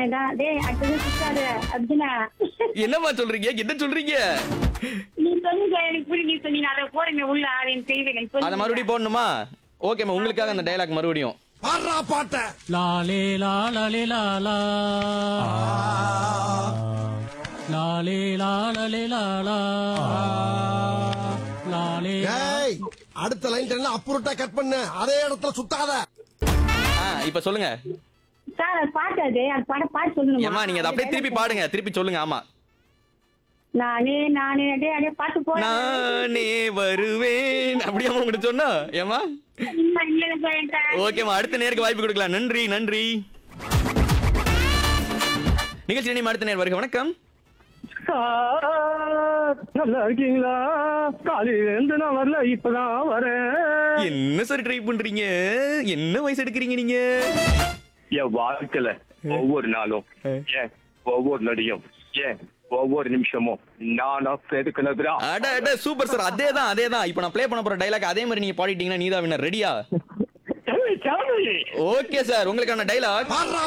தான் டேய் அடுத்தது சுத்தாது அர்ஜுனா என்னம்மா சொல்றீங்க என்ன சொல்றீங்க நீ சொன்னீங்க எனக்கு புரிய நீ சொன்னீங்க அதை போறீங்க உள்ள ஆரின்னு செய்வேன் எனக்கு அத மறுபடியும் போடணுமா ஓகேம்மா உங்களுக்காக அந்த டைலாக் மறுபடியும் பாடுறா பாட்ட லாலே லாலலே லாலா லாலே லாலலே லாலா லாலே ஏய் அடுத்த லைன் அப்புறட்டா கட் பண்ணு அதே இடத்துல சுத்தாத ஆ இப்ப சொல்லுங்க சார் அது பாட்டு அது அது பாட பாட்டு சொல்லணுமா ஏம்மா நீங்க அதை அப்படியே திருப்பி பாடுங்க திருப்பி சொல்லுங்க ஆமா நானே நானே அடே அடே பாட்டு போட நானே வருவேன் அப்படியே உங்ககிட்ட சொன்னா ஏமா இல்ல இல்ல சார் ஓகேம்மா அடுத்த நேருக்கு வாய்ப்பு கொடுக்கலாம் நன்றி நன்றி நிகழ்ச்சி நேம் அடுத்த நேர் வருக வணக்கம் நல்லா இருக்கீங்களா காலையில இருந்து நான் வரல இப்பதான் வரேன் என்ன சார் ட்ரை பண்றீங்க என்ன வயசு எடுக்கிறீங்க நீங்க என் வாழ்க்கையில ஒவ்வொரு நாளும் ஏன் ஒவ்வொரு நொடியும் ஏன் ஒவ்வொரு நிமிஷமும் நானா செதுக்குனதுடா அட அட சூப்பர் சார் அதேதான் அதேதான் இப்போ நான் ப்ளே பண்ண போற டைலாக் அதே மாதிரி நீங்க பாடிட்டீங்கன்னா நீதான் வின்னர் ரெடியா கிளம்பி ஓகே சார் உங்களுக்கான டைலாக் பாடுறா